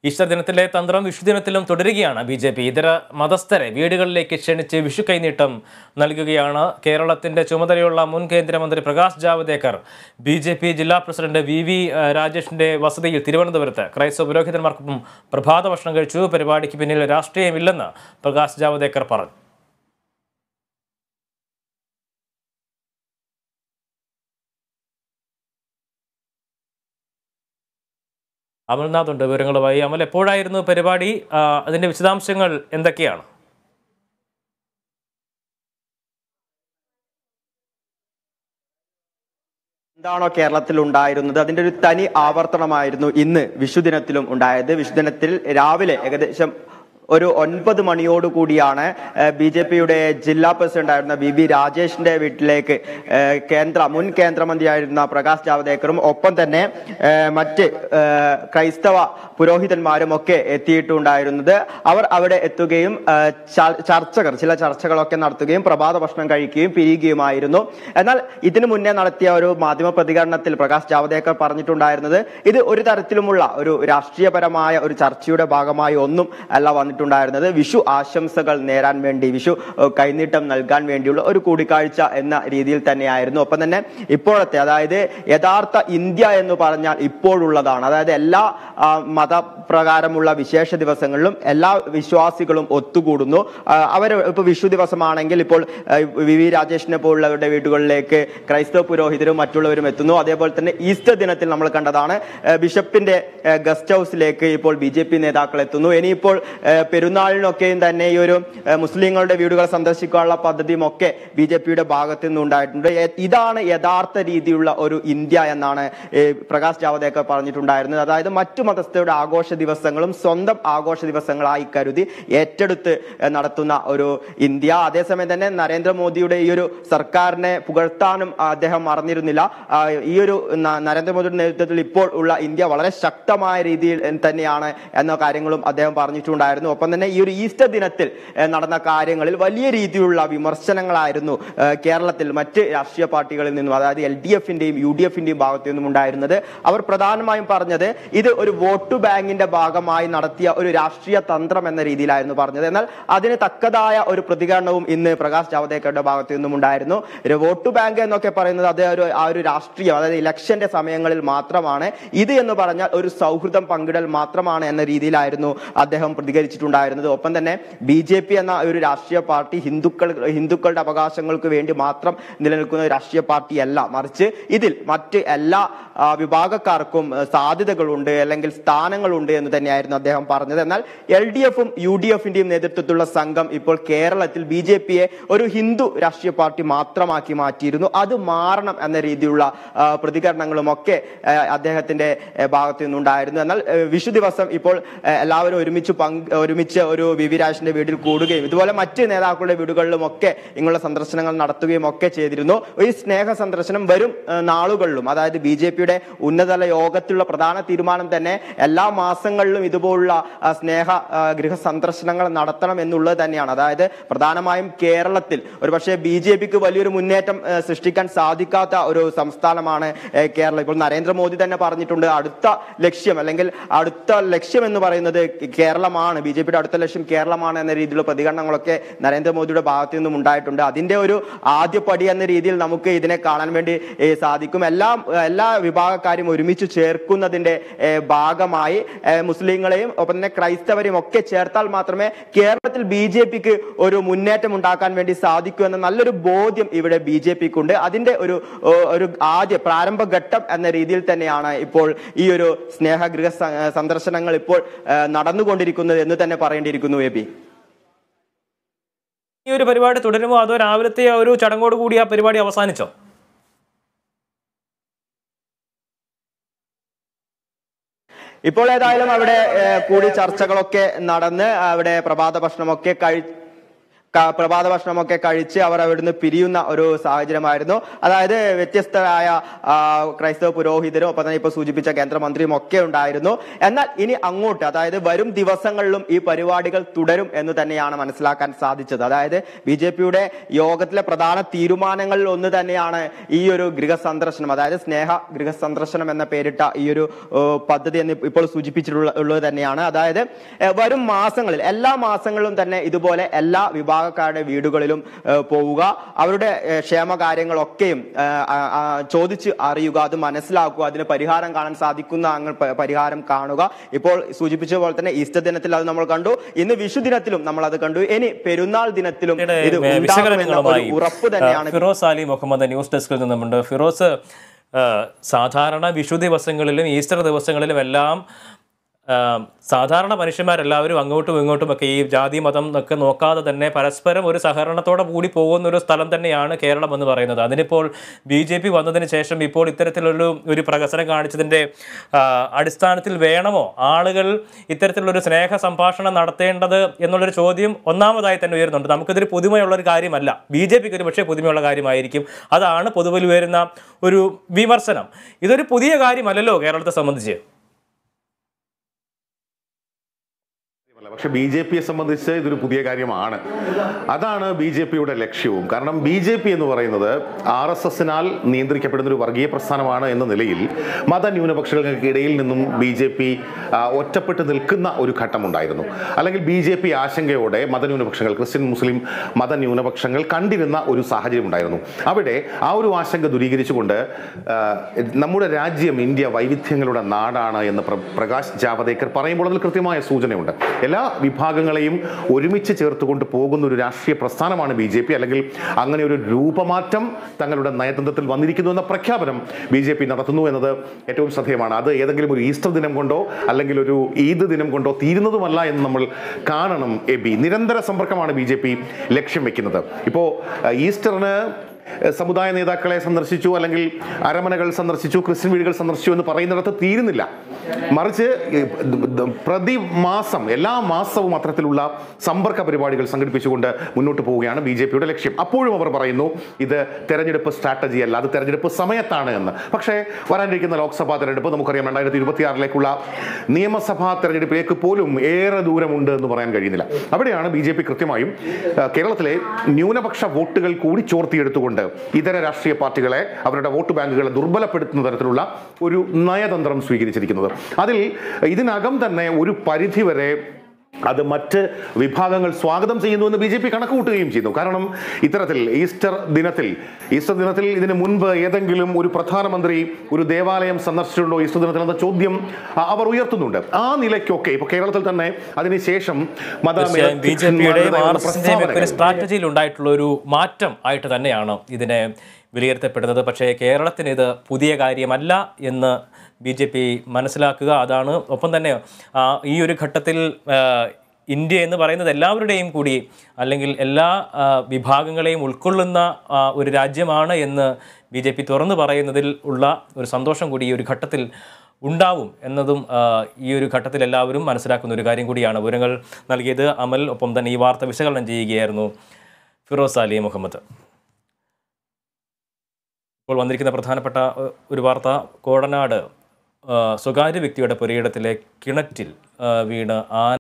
Easter ദിനത്തിലെ തന്ത്രം വിഷുദിനത്തിലും തുടരുകയാണ് ബി ജെ പി ഇതര മതസ്ഥരെ വീടുകളിലേക്ക് ക്ഷണിച്ച് വിഷു കൈനീട്ടം നൽകുകയാണ് കേരളത്തിന്റെ ചുമതലയുള്ള മുൻ കേന്ദ്രമന്ത്രി Prakash Javadekar B J P ജില്ലാ പ്രസിഡന്റ് വി വി ഏഹ്, രാജേഷിന്റെ വസതിയിൽ തിരുവനന്തപുരത്ത് ക്രൈസ്തവ പുരോഹിതന്മാർക്കൊപ്പം പ്രഭാത ഭക്ഷണം കഴിച്ചു പരിപാടിക്ക് പിന്നിൽ രാഷ്ട്രീയമില്ലെന്ന് പ്രകാശ് ജാവദേക്കർ പറഞ്ഞു അമൽനാഥ് ഉണ്ട് വിവരങ്ങളുമായി അമൽ എപ്പോഴായിരുന്നു പരിപാടി ആ, അതിന്റെ വിശദാംശങ്ങൾ എന്തൊക്കെയാണ് എന്താണോ കേരളത്തിൽ ഉണ്ടായിരുന്നത് അതിന്റെ ഒരു തനി ആവർത്തനമായിരുന്നു ഇന്ന് വിഷുദിനത്തിലും ഉണ്ടായത് വിഷുദിനത്തിൽ രാവിലെ ഏകദേശം ഒരു ഒൻപത് മണിയോട് കൂടിയാണ് ബി ജെ പിയുടെ ജില്ലാ പ്രസിഡന്റ് ആയിരുന്ന ബി ബി രാജേഷിന്റെ വീട്ടിലേക്ക് ഏഹ്, കേന്ദ്ര മുൻ കേന്ദ്രമന്ത്രിയായിരുന്ന പ്രകാശ് ജാവദേക്കറും ഒപ്പം തന്നെ ഏഹ്, മറ്റ് ഏഹ്, ക്രൈസ്തവ പുരോഹിതന്മാരും ഒക്കെ എത്തിയിട്ടുണ്ടായിരുന്നത് അവർ അവിടെ എത്തുകയും ഏഹ്, ച- ചർച്ചകൾ ചില ചർച്ചകളൊക്കെ നടത്തുകയും പ്രഭാത ഭക്ഷണം കഴിക്കുകയും പിരിയുകയുമായിരുന്നു എന്നാൽ ഇതിനു മുന്നേ നടത്തിയ ഒരു മാധ്യമ പ്രതികരണത്തിൽ പ്രകാശ് ജാവദേക്കർ പറഞ്ഞിട്ടുണ്ടായിരുന്നത് ഇത് ഒരു തരത്തിലുമുള്ള ഒരു രാഷ്ട്രീയപരമായ ഒരു ചർച്ചയുടെ ഭാഗമായി ഒന്നും അല്ല വന്നിട്ടുണ്ടായിരുന്നത് വിഷു ആശംസകൾ നേരാൻ വേണ്ടി വിഷു ഏഹ്, കൈനീട്ടം നൽകാൻ വേണ്ടിയുള്ള ഒരു കൂടിക്കാഴ്ച എന്ന രീതിയിൽ തന്നെയായിരുന്നു ഒപ്പം തന്നെ ഇപ്പോഴത്തെ അതായത് യഥാർത്ഥ ഇന്ത്യ എന്ന് പറഞ്ഞാൽ ഇപ്പോഴുള്ളതാണ് അതായത് എല്ലാ ആ, മതപ്രകാരമുള്ള വിശേഷ ദിവസങ്ങളിലും എല്ലാ വിശ്വാസികളും ഒത്തുകൂടുന്നു അവർ ഇപ്പൊ വിഷു ദിവസമാണെങ്കിൽ ഇപ്പോൾ ആ, വി വി രാജേഷിനെ പോലുള്ളവരുടെ വീടുകളിലേക്ക് ക്രൈസ്തവ പുരോഹിതരും മറ്റുള്ളവരും എത്തുന്നു അതേപോലെ തന്നെ ഈസ്റ്റർ ദിനത്തിൽ നമ്മൾ കണ്ടതാണ് ആ, ബിഷപ്പിന്റെ ആ, ഗസ്റ്റ് ഹൗസിലേക്ക് ഇപ്പോൾ ബി ജെ പി നേതാക്കൾ എത്തുന്നു ഇനിയിപ്പോൾ ആ, പെരുന്നാളിനൊക്കെയും തന്നെ ഈ ഒരു ആ, മുസ്ലിങ്ങളുടെ വീടുകൾ സന്ദർശിക്കാനുള്ള പദ്ധതിയും ഒക്കെ ബി ജെ പിയുടെ ഭാഗത്തു നിന്ന് ഉണ്ടായിട്ടുണ്ട് എ- ഇതാണ് യഥാർത്ഥ രീതിയിലുള്ള ഒരു ഇന്ത്യ എന്നാണ് ഏ, പ്രകാശ് ജാവദേക്കർ പറഞ്ഞിട്ടുണ്ടായിരുന്നത് അതായത് മറ്റു മതസ്ഥരുടെ ആഘോഷ ദിവസങ്ങളും സ്വന്തം ആഘോഷ ദിവസങ്ങളായി കരുതി ഏറ്റെടുത്ത് ഏ, നടത്തുന്ന ഒരു ഇന്ത്യ അതേസമയം തന്നെ നരേന്ദ്രമോദിയുടെ ഈ ഒരു സർക്കാരിനെ പുകഴ്ത്താനും അദ്ദേഹം മറന്നിരുന്നില്ല ആ, ഈ ഒരു ന- നരേന്ദ്രമോദിയുടെ നേതൃത്വത്തിൽ ഇപ്പോൾ ഉള്ള ഇന്ത്യ വളരെ ശക്തമായ രീതിയിൽ തന്നെയാണ് എന്ന കാര്യങ്ങളും അദ്ദേഹം പറഞ്ഞിട്ടുണ്ടായിരുന്നു ഒപ്പം തന്നെ ഈ ഒരു ഈസ്റ്റർ ദിനത്തിൽ ഏ, നടന്ന കാര്യങ്ങളിൽ വലിയ രീതിയിലുള്ള വിമർശനങ്ങളായിരുന്നു ഏ, കേരളത്തിൽ മറ്റ് രാഷ്ട്രീയ പാർട്ടികളിൽ നിന്നും അതായത് എൽ ഡി എഫിന്റെയും യു ഡി എഫിന്റെയും ഭാഗത്തു നിന്നും ഉണ്ടായിരുന്നത് അവർ പ്രധാനമായും പറഞ്ഞത് ഇത് ഒരു വോട്ട് ബാങ്കിന്റെ ഭാഗമായി നടത്തിയ ഒരു രാഷ്ട്രീയ തന്ത്രം എന്ന രീതിയിലായിരുന്നു പറഞ്ഞത് എന്നാൽ അതിന് തക്കതായ ഒരു പ്രതികരണവും ഇന്ന് പ്രകാശ് ജാവദേക്കറുടെ ഭാഗത്തു നിന്നും ഉണ്ടായിരുന്നു ഒരു വോട്ട് ബാങ്ക് എന്നൊക്കെ പറയുന്നത് അത് ഒരു ആ ഒരു രാഷ്ട്രീയം അതായത് ഇലക്ഷന്റെ സമയങ്ങളിൽ മാത്രമാണ് ഇത് എന്ന് പറഞ്ഞാൽ ഒരു സൗഹൃദം പങ്കിടൽ മാത്രമാണ് എന്ന രീതിയിലായിരുന്നു അദ്ദേഹം പ്രതികരിച്ചിട്ടുണ്ടായിരുന്നത് ഒപ്പം തന്നെ ബി ജെ പി എന്ന ഒരു രാഷ്ട്രീയ പാർട്ടി ഹിന്ദുക്കൾ ഹിന്ദുക്കളുടെ അവകാശങ്ങൾക്ക് വേണ്ടി മാത്രം നിലനിൽക്കുന്ന ഒരു രാഷ്ട്രീയ പാർട്ടിയല്ല മറിച്ച് ഇതിൽ മറ്റ് എല്ലാ ആ, വിഭാഗക്കാർക്കും ആ, സാധ്യതകളുണ്ട് അല്ലെങ്കിൽ സ്ഥാനങ്ങളുണ്ട് എന്ന് തന്നെയായിരുന്നു അദ്ദേഹം പറഞ്ഞത് എന്നാൽ എൽ ഡി എഫും യു ഡി എഫിന്റെയും നേതൃത്വത്തിലുള്ള സംഘം ഇപ്പോൾ കേരളത്തിൽ ബി ജെ പിയെ ഒരു ഹിന്ദു രാഷ്ട്രീയ പാർട്ടി മാത്രമാക്കി മാറ്റിയിരുന്നു അത് മാറണം എന്ന രീതിയിലുള്ള ആ, പ്രതികരണങ്ങളും ഒക്കെ ആ, അദ്ദേഹത്തിന്റെ ആ, ഭാഗത്തു നിന്നുണ്ടായിരുന്നു എന്നാൽ ആ, വിഷു ദിവസം ഇപ്പോൾ ആ, എല്ലാവരും ഒരുമിച്ച് പങ്ക് ഒരുമിച്ച് ഒരു വി വി രാജന്റെ വീട്ടിൽ കൂടുകയും ഇതുപോലെ മറ്റ് നേതാക്കളുടെ വീടുകളിലും ഒക്കെ ഇങ്ങനെയുള്ള സന്ദർശനങ്ങൾ നടത്തുകയും ഒക്കെ ചെയ്തിരുന്നു ഈ സ്നേഹ സന്ദർശനം വരും ആ, നാളുകളിലും അതായത് ബി ജെ പിയുടെ ഉന്നതതല യോഗത്തിലുള്ള പ്രധാന തീരുമാനം തന്നെ എല്ലാ മാസങ്ങളിലും ഇതുപോലുള്ള ആ, സ്നേഹ ആ, ഗൃഹ സന്ദർശനങ്ങൾ നടത്തണം എന്നുള്ളത് തന്നെയാണ് അതായത് പ്രധാനമായും കേരളത്തിൽ ഒരുപക്ഷെ ബി ജെ പിക്ക് വലിയൊരു മുന്നേറ്റം ആ, സൃഷ്ടിക്കാൻ സാധിക്കാത്ത ഒരു സംസ്ഥാനമാണ് ഏ, കേരളം ഇപ്പോൾ നരേന്ദ്രമോദി തന്നെ പറഞ്ഞിട്ടുണ്ട് അടുത്ത ലക്ഷ്യം അല്ലെങ്കിൽ അടുത്ത ലക്ഷ്യം എന്ന് പറയുന്നത് കേരളമാണ് ബി ജെ പിയുടെ അടുത്ത ലക്ഷ്യം കേരളമാണ് എന്ന രീതിയിലുള്ള പ്രതികരണങ്ങളൊക്കെ നരേന്ദ്രമോദിയുടെ ഭാഗത്തു നിന്നും ഉണ്ടായിട്ടുണ്ട് അതിന്റെ ഒരു ആദ്യ പടി എന്ന രീതിയിൽ നമുക്ക് ഇതിനെ കാണാൻ വേണ്ടി ഏ, സാധിക്കും എല്ലാ എല്ലാ വിഭാഗക്കാരും ഒരുമിച്ച് ചേർക്കുന്നതിന്റെ ഏ, ഭാഗമായി ഏ, മുസ്ലിങ്ങളെയും ഒപ്പം തന്നെ ക്രൈസ്തവരെയും ഒക്കെ ചേർത്താൽ മാത്രമേ കേരളത്തിൽ ബി ജെ പിക്ക് ഒരു മുന്നേറ്റം ഉണ്ടാക്കാൻ വേണ്ടി സാധിക്കൂ എന്ന നല്ലൊരു ബോധ്യം ഇവിടെ ബി ജെ പിക്ക് ഉണ്ട് അതിന്റെ ഒരു ഓ, ഒരു ആദ്യ പ്രാരംഭ ഘട്ടം എന്ന രീതിയിൽ തന്നെയാണ് ഇപ്പോൾ ഈ ഒരു സ്നേഹഗൃഹ സ- സന്ദർശനങ്ങൾ ഇപ്പോൾ ഏ, നടന്നുകൊണ്ടിരിക്കുന്നത് എന്ന് തന്നെ പറയേണ്ടിയിരിക്കുന്നു എ ബി ഈ ഒരു പരിപാടി തുടരുമോ അതോ രാവിലത്തെ ആ ഒരു ചടങ്ങോട് കൂടി ആ പരിപാടി അവസാനിച്ചോ ഇപ്പോൾ ഏതായാലും അവിടെ ഏഹ്, കൂടി ചർച്ചകളൊക്കെ നടന്ന് അവിടെ പ്രഭാത ഭക്ഷണമൊക്കെ കഴി ക- പ്രഭാത ഭക്ഷണമൊക്കെ കഴിച്ച് അവർ അവിടുന്ന് പിരിയുന്ന ഒരു സാഹചര്യമായിരുന്നു അതായത് വ്യത്യസ്തരായ ആ, ക്രൈസ്തവ പുരോഹിതരും ഒപ്പം തന്നെ ഇപ്പൊ സൂചിപ്പിച്ച കേന്ദ്രമന്ത്രിയും ഒക്കെ ഉണ്ടായിരുന്നു എന്നാൽ ഇനി അങ്ങോട്ട് അതായത് വരും ദിവസങ്ങളിലും ഈ പരിപാടികൾ തുടരും എന്ന് തന്നെയാണ് മനസ്സിലാക്കാൻ സാധിച്ചത് അതായത് ബി ജെ പിയുടെ യോഗത്തിലെ പ്രധാന തീരുമാനങ്ങളിൽ ഒന്ന് തന്നെയാണ് ഈ ഒരു ഗൃഹസന്ദർശനം അതായത് സ്നേഹ ഗൃഹസന്ദർശനം എന്ന പേരിട്ട ഈ ഒരു ഏ, പദ്ധതി എന്ന് ഇപ്പോൾ സൂചിപ്പിച്ചിട്ടുള്ള ഉള്ളത് തന്നെയാണ് അതായത് ഏ, വരും മാസങ്ങളിൽ എല്ലാ മാസങ്ങളിലും തന്നെ ഇതുപോലെ എല്ലാ വിഭാഗക്കാരുടെ വീടുകളിലും ഏ, പോവുക അവരുടെ ഏ, ക്ഷേമകാര്യങ്ങളൊക്കെയും ഏ, ആ, ആ, ചോദിച്ച് അറിയുക അത് മനസ്സിലാക്കുക അതിന് പരിഹാരം കാണാൻ സാധിക്കുന്ന അങ്ങ് പ- പരിഹാരം കാണുക ഇപ്പോൾ സൂചിപ്പിച്ച പോലെ തന്നെ ഈസ്റ്റർ ദിനത്തിൽ അത് നമ്മൾ കണ്ടു ഇന്ന് വിഷു ദിനത്തിലും നമ്മൾ അത് കണ്ടു ഇനി പെരുന്നാൾ ദിനത്തിലും ഇവിടെ ഇത് വേ- ഉണ്ടാകുമെന്ന ഒരു വിശകലനങ്ങളുമായി ഉറപ്പ് തന്നെയാണ് ആ, ഫിറോസ് അലി മുഹമ്മദ് ന്യൂസ് ഡെസ്കിൽ നിന്നുമുണ്ട് ഫിറോസ് ആ, സാധാരണ വിഷു ദിവസങ്ങളിലും ഈസ്റ്റർ ദിവസങ്ങളിലും എല്ലാം ആ, സാധാരണ മനുഷ്യന്മാരെല്ലാവരും അങ്ങോട്ടും ഇങ്ങോട്ടും ഒക്കെ ഈ ജാതി മതം ഒക്കെ നോക്കാതെ തന്നെ പരസ്പരം ഒരു സഹകരണത്തോടെ കൂടി പോകുന്ന ഒരു സ്ഥലം തന്നെയാണ് കേരളം എന്ന് പറയുന്നത് അതിനിപ്പോൾ ബി ജെ പി വന്നതിന് ശേഷം ഇപ്പോൾ ഇത്തരത്തിലൊരു ഒരു പ്രകസനം കാണിച്ചതിൻ്റെ ആ, അടിസ്ഥാനത്തിൽ വേണമോ ആളുകൾ ഇത്തരത്തിലുള്ളൊരു സ്നേഹ സംഭാഷണം നടത്തേണ്ടത് എന്നുള്ളൊരു ചോദ്യം ഒന്നാമതായി തന്നെ ഉയരുന്നുണ്ട് നമുക്കിതൊരു പുതുമയുള്ള ഒരു കാര്യമല്ല ബി ജെ പിക്ക് ഒരു പക്ഷേ പുതുമയുള്ള കാര്യമായിരിക്കും അതാണ് പൊതുവിൽ വരുന്ന ഒരു വിമർശനം ഇതൊരു പുതിയ കാര്യമല്ലല്ലോ കേരളത്തെ സംബന്ധിച്ച് അല്ല, പക്ഷെ ബി ജെ പിയെ സംബന്ധിച്ച് ഇതൊരു പുതിയ കാര്യമാണ് അതാണ് ബി ജെ പിയുടെ ലക്ഷ്യവും കാരണം ബി ജെ പി എന്ന് പറയുന്നത് ആർ എസ് എസിനാൽ നിയന്ത്രിക്കപ്പെടുന്ന ഒരു വർഗീയ പ്രസ്ഥാനമാണ് എന്ന നിലയിൽ മതന്യൂനപക്ഷങ്ങൾക്കിടയിൽ നിന്നും ബി ജെ പി ഒറ്റപ്പെട്ട് നിൽക്കുന്ന ഒരു ഘട്ടമുണ്ടായിരുന്നു അല്ലെങ്കിൽ ബി ജെ പി ആശങ്കയോടെ മതന്യൂനപക്ഷങ്ങൾ ക്രിസ്ത്യൻ മുസ്ലിം മതന്യൂനപക്ഷങ്ങൾ കണ്ടിരുന്ന ഒരു സാഹചര്യം ഉണ്ടായിരുന്നു അവിടെ ആ ഒരു ആശങ്ക ദൂരീകരിച്ചുകൊണ്ട് ആ, നമ്മുടെ രാജ്യം ഇന്ത്യ വൈവിധ്യങ്ങളുടെ നാടാണ് എന്ന് പ്ര- പ്രകാശ് ജാവദേക്കർ പറയുമ്പോൾ അതിൽ കൃത്യമായ സൂചനയുണ്ട് എല്ലാ വിഭാഗങ്ങളെയും ഒരുമിച്ച് ചേർത്തുകൊണ്ട് പോകുന്ന ഒരു രാഷ്ട്രീയ പ്രസ്ഥാനമാണ് ബി ജെ പി അല്ലെങ്കിൽ അങ്ങനെ ഒരു രൂപമാറ്റം തങ്ങളുടെ നയതന്ത്രത്തിൽ വന്നിരിക്കുന്നു എന്ന പ്രഖ്യാപനം ബി ജെ പി നടത്തുന്നു എന്നത് ഏറ്റവും ശ്രദ്ധേയമാണ് അത് ഏതെങ്കിലും ഒരു ഈസ്റ്റർ ദിനം കൊണ്ടോ അല്ലെങ്കിൽ ഒരു ഈദ് ദിനം കൊണ്ടോ തീരുന്നതുമല്ല എന്ന് നമ്മൾ കാണണം എ ബി നിരന്തര സമ്പർക്കമാണ് ബി ജെ പി ലക്ഷ്യം വെക്കുന്നത് ഇപ്പോൾ ഈസ്റ്ററിന് സമുദായ നേതാക്കളെ സന്ദർശിച്ചു അല്ലെങ്കിൽ അരമനകൾ സന്ദർശിച്ചു ക്രിസ്ത്യൻ വീടുകൾ സന്ദർശിച്ചു എന്ന് പറയുന്നിടത്ത് തീരുന്നില്ല മറിച്ച് ഈ പ്രതിമാസം എല്ലാ മാസവും അത്തരത്തിലുള്ള സമ്പർക്ക പരിപാടികൾ സംഘടിപ്പിച്ചുകൊണ്ട് മുന്നോട്ട് പോവുകയാണ് ബി ജെ പിയുടെ ലക്ഷ്യം അപ്പോഴും അവർ പറയുന്നു ഇത് തെരഞ്ഞെടുപ്പ് സ്ട്രാറ്റജി അല്ല അത് തെരഞ്ഞെടുപ്പ് സമയത്താണ് എന്ന് പക്ഷേ വരാനിരിക്കുന്ന ലോക്സഭാ തെരഞ്ഞെടുപ്പ് നമുക്കറിയാം രണ്ടായിരത്തി ഇരുപത്തിയാറിലേക്കുള്ള നിയമസഭാ തെരഞ്ഞെടുപ്പിലേക്ക് പോലും ഏറെ ദൂരമുണ്ട് എന്ന് പറയാൻ കഴിയുന്നില്ല അവിടെയാണ് ബി ജെ പി കൃത്യമായും ആ, കേരളത്തിലെ ന്യൂനപക്ഷ വോട്ടുകൾ കൂടി ചോർത്തിയെടുത്തുകൊണ്ട് ഇതര രാഷ്ട്രീയ പാർട്ടികളെ അവരുടെ വോട്ട് ബാങ്കുകളെ ദുർബലപ്പെടുത്തുന്ന തരത്തിലുള്ള ഒരു നയതന്ത്രം സ്വീകരിച്ചിരിക്കുന്നത് അതിൽ ഇതിനകം തന്നെ ഒരു പരിധിവരെ അത് മറ്റ് വിഭാഗങ്ങൾ സ്വാഗതം ചെയ്യുന്നുവെന്ന് ബി ജെ പി കണക്കുകൂട്ടുകയും ചെയ്യുന്നു കാരണം ഇത്തരത്തിൽ ഈസ്റ്റർ ദിനത്തിൽ ഈസ്റ്റർ ദിനത്തിൽ ഇതിന് മുൻപ് ഏതെങ്കിലും ഒരു പ്രധാനമന്ത്രി ഒരു ദേവാലയം സന്ദർശിച്ചിട്ടുണ്ടോ ഈസ്റ്റർ ദിനത്തിൽ എന്ന ചോദ്യം ആ, അവർ ഉയർത്തുന്നുണ്ട് ആ നിലയ്ക്കൊക്കെ ഇപ്പൊ കേരളത്തിൽ തന്നെ അതിനുശേഷം മത തീർച്ചയായും ബി ജെ പിയുടെയും ആർ നിരപേക്ഷന്മാരുടെ എസ് എസിന്റെയും ഒക്കെ ഒരു പ്രസ്താവനകൾ സ്ട്രാറ്റജിയിൽ ഉണ്ടായിട്ടുള്ള ഒരു മാറ്റം ആയിട്ട് തന്നെയാണ് ഇതിനെ വിലയിരുത്തപ്പെടുന്നത് പക്ഷേ കേരളത്തിന് ഇത് പുതിയ കാര്യമല്ല എന്ന് ബി ജെ പി മനസ്സിലാക്കുക അതാണ് ഒപ്പം തന്നെ ആ, ഈ ഒരു ഘട്ടത്തിൽ ആ, ഇന്ത്യ എന്ന് പറയുന്നത് എല്ലാവരുടെയും കൂടി അല്ലെങ്കിൽ എല്ലാ ആ, വിഭാഗങ്ങളെയും ഉൾക്കൊള്ളുന്ന ആ, ഒരു രാജ്യമാണ് എന്ന് ബി ജെ പി തുറന്നു പറയുന്നതിൽ ഉള്ള ഒരു സന്തോഷം കൂടി ഈ ഒരു ഘട്ടത്തിൽ ഉണ്ടാവും എന്നതും ആ, ഈ ഒരു ഘട്ടത്തിൽ എല്ലാവരും മനസ്സിലാക്കുന്ന ഒരു കാര്യം കൂടിയാണ് വിവരങ്ങൾ നൽകിയത് അമൽ ഒപ്പം തന്നെ ഈ വാർത്ത വിശകലനം ചെയ്യുകയായിരുന്നു ഫിറോസ് അലി മുഹമ്മദ് ഇപ്പോൾ വന്നിരിക്കുന്ന പ്രധാനപ്പെട്ട ഏഹ്, ഒരു വാർത്ത കോടനാട് ആ, സ്വകാര്യ വ്യക്തിയുടെ പുരയിടത്തിലെ കിണറ്റിൽ ആ, വീണ് ആന